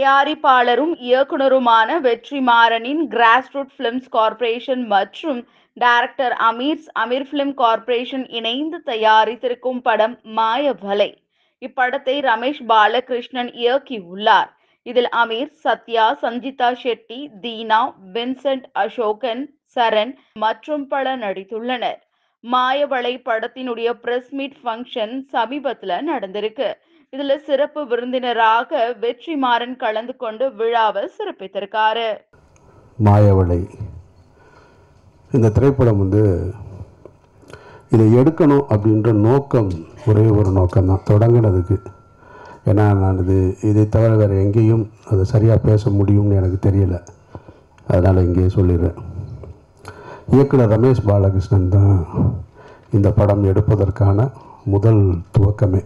தயாரிப்பாளரும் இயக்குனருமான வெற்றிமாறனின் grassroot films corporation மற்றும் director Ameer's Ameer film corporation இணைந்து தயாரித்திருக்கும் படம் மாயவலை இப்படத்தை ரமேஷ் பாலகிருஷ்ணன் இயக்கியுள்ளார் இதில் அமீர் சத்யா சஞ்சிதா ஷெட்டி தீனா வின்சென்ட் அசோகன் சரண் மற்றும் பலர் நடித்துள்ளனர் மாயவளை படத்தினுடைய பிரஸ் மீட் ஃபங்க்ஷன் சமீபத்துல நடந்திருக்கு இதுல சிறப்பு விருந்தினராக வெற்றிமாறன் கலந்து கொண்டு விழாவை சிறப்பித்திருக்காரு மாயவளை இந்த திரைப்படம் வந்து இதை எடுக்கணும் அப்படின்ற நோக்கம் ஒரே ஒரு நோக்கம்தான் தொடங்கினதுக்கு ஏன்னா நான் இது இதை தவிர வேறு எங்கேயும் அதை சரியாக பேச முடியும்னு எனக்கு தெரியல அதனால் இங்கேயே சொல்லிடுறேன் இயக்குனர் ரமேஷ் பாலகிருஷ்ணன் தான் இந்த படம் எடுப்பதற்கான முதல் துவக்கமே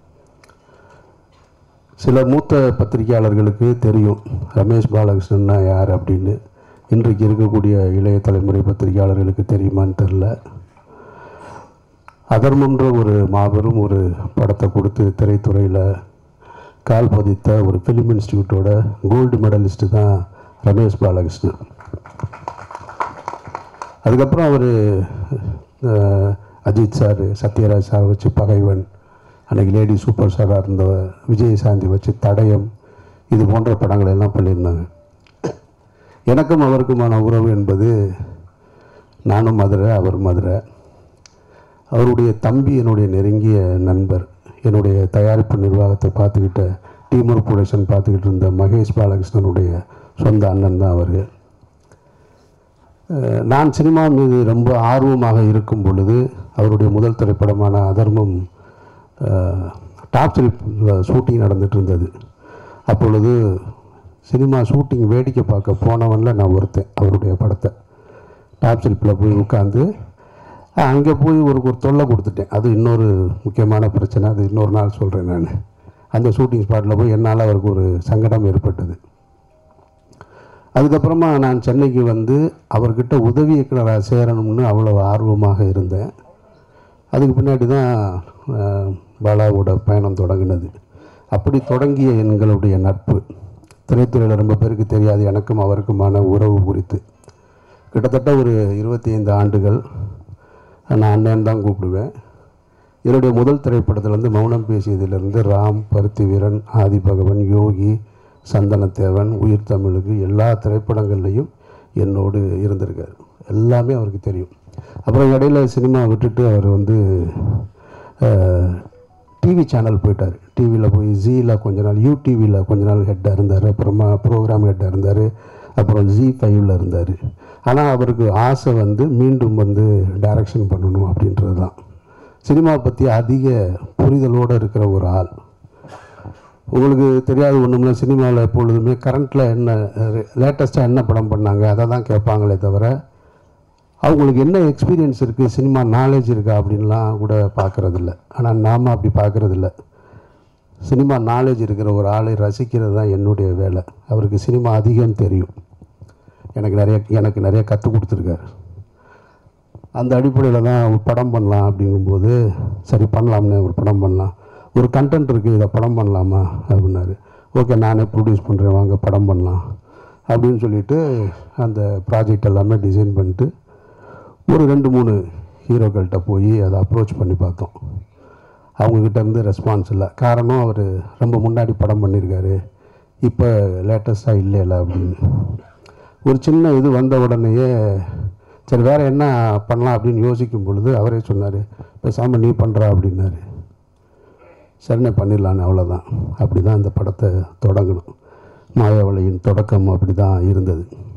சில மூத்த பத்திரிகையாளர்களுக்கு தெரியும் ரமேஷ் பாலகிருஷ்ணன்னா யார் அப்படின்னு இன்றைக்கு இருக்கக்கூடிய இளைய தலைமுறை பத்திரிகையாளர்களுக்கு தெரியுமான்னு தெரில அதர்மன்ற ஒரு மாபெரும் ஒரு படத்தை கொடுத்து திரைத்துறையில் கால் பதித்த ஒரு ஃபிலிம் இன்ஸ்டியூட்டோட கோல்டு மெடலிஸ்ட்டு தான் ரமேஷ் பாலகிருஷ்ணன் அதுக்கப்புறம் அவர் அஜித் சார் சத்யராஜ் சார் வச்சு பகைவன் அன்றைக்கி லேடி சூப்பர் ஸ்டாராக இருந்த விஜய் சாந்தி வச்சு தடயம் இது போன்ற படங்கள் எல்லாம் பண்ணியிருந்தாங்க எனக்கும் அவருக்குமான உறவு என்பது நானும் மதுரை அவர் மதுரை அவருடைய தம்பி என்னுடைய நெருங்கிய நண்பர் என்னுடைய தயாரிப்பு நிர்வாகத்தை பார்த்துக்கிட்ட டீமர் ப்ரொடக்ஷன் பார்த்துக்கிட்டு இருந்த மகேஷ் பாலகிருஷ்ணனுடைய சொந்த அண்ணன் தான் அவர் நான் சினிமா மீது ரொம்ப ஆர்வமாக இருக்கும் பொழுது அவருடைய முதல் திரைப்படமான அதர்மம் டாப் ஸ்லிப் ஷூட்டிங் நடந்துட்டு இருந்தது அப்பொழுது சினிமா ஷூட்டிங் வேடிக்கை பார்க்க போனவனில் நான் ஒருத்தன் அவருடைய படத்தை டாப் ஸ்லிப்பில் போய் உட்காந்து அங்கே போய் ஒரு ஒரு தொல்லை கொடுத்துட்டேன் அது இன்னொரு முக்கியமான பிரச்சனை அது இன்னொரு நாள் சொல்கிறேன் நான் அந்த ஷூட்டிங் ஸ்பாட்டில் போய் என்னால் அவருக்கு ஒரு சங்கடம் ஏற்பட்டது அதுக்கப்புறமா நான் சென்னைக்கு வந்து அவர்கிட்ட உதவி இயக்குனராக சேரணும்னு அவ்வளோ ஆர்வமாக இருந்தேன் அதுக்கு பின்னாடி தான் பாலாவோட பயணம் தொடங்கினது அப்படி தொடங்கிய எங்களுடைய நட்பு திரைத்துறையில் ரொம்ப பேருக்கு தெரியாது எனக்கும் அவருக்குமான உறவு குறித்து கிட்டத்தட்ட ஒரு இருபத்தி ஐந்து ஆண்டுகள் நான் அண்ணன் தான் கூப்பிடுவேன் என்னுடைய முதல் திரைப்படத்துலேருந்து மௌனம் பேசியதிலிருந்து ராம் பருத்தி வீரன் ஆதி பகவன் யோகி சந்தனத்தேவன் உயிர் தமிழுக்கு எல்லா திரைப்படங்கள்லையும் என்னோடு இருந்திருக்கார் எல்லாமே அவருக்கு தெரியும் அப்புறம் இடையில சினிமா விட்டுட்டு அவர் வந்து டிவி சேனல் போயிட்டார் டிவியில் போய் ஜியில் கொஞ்ச நாள் யூடிவியில் கொஞ்ச நாள் ஹெட்டாக இருந்தார் அப்புறமா ப்ரோக்ராம் ஹெட்டாக இருந்தார் அப்புறம் ஜி ஃபைவ்ல இருந்தார் ஆனால் அவருக்கு ஆசை வந்து மீண்டும் வந்து டைரக்ஷன் பண்ணணும் அப்படின்றது தான் சினிமா பற்றி அதிக புரிதலோடு இருக்கிற ஒரு ஆள் உங்களுக்கு தெரியாத ஒன்றும்ல சினிமாவில் எப்பொழுதுமே கரண்ட்டில் என்ன லேட்டஸ்ட்டாக என்ன படம் பண்ணாங்க அதை தான் கேட்பாங்களே தவிர அவங்களுக்கு என்ன எக்ஸ்பீரியன்ஸ் இருக்குது சினிமா நாலேஜ் இருக்கா அப்படின்லாம் கூட பார்க்குறதில்ல ஆனால் நாம் அப்படி பார்க்குறதில்ல சினிமா நாலேஜ் இருக்கிற ஒரு ஆளை ரசிக்கிறது தான் என்னுடைய வேலை அவருக்கு சினிமா அதிகம் தெரியும் எனக்கு நிறைய எனக்கு நிறைய கற்றுக் கொடுத்துருக்காரு அந்த அடிப்படையில் தான் ஒரு படம் பண்ணலாம் அப்படிங்கும்போது சரி பண்ணலாம்னு ஒரு படம் பண்ணலாம் ஒரு கண்டென்ட் இருக்குது இதை படம் பண்ணலாமா அப்படின்னாரு ஓகே நானே ப்ரொடியூஸ் பண்ணுறேன் வாங்க படம் பண்ணலாம் அப்படின்னு சொல்லிட்டு அந்த ப்ராஜெக்ட் எல்லாமே டிசைன் பண்ணிட்டு ஒரு ரெண்டு மூணு ஹீரோக்கள்கிட்ட போய் அதை அப்ரோச் பண்ணி பார்த்தோம் அவங்கக்கிட்ட இருந்து ரெஸ்பான்ஸ் இல்லை காரணம் அவர் ரொம்ப முன்னாடி படம் பண்ணியிருக்காரு இப்போ லேட்டஸ்ட்டாக இல்லைல்ல அப்படின்னு ஒரு சின்ன இது வந்த உடனேயே சரி வேறு என்ன பண்ணலாம் அப்படின்னு யோசிக்கும் பொழுது அவரே சொன்னார் பேசாமல் நீ பண்ணுறா அப்படின்னாரு சரிண்ணே பண்ணிடலான்னு அவ்வளோதான் அப்படி தான் இந்த படத்தை தொடங்கணும் மாயாவளையின் தொடக்கம் அப்படி தான் இருந்தது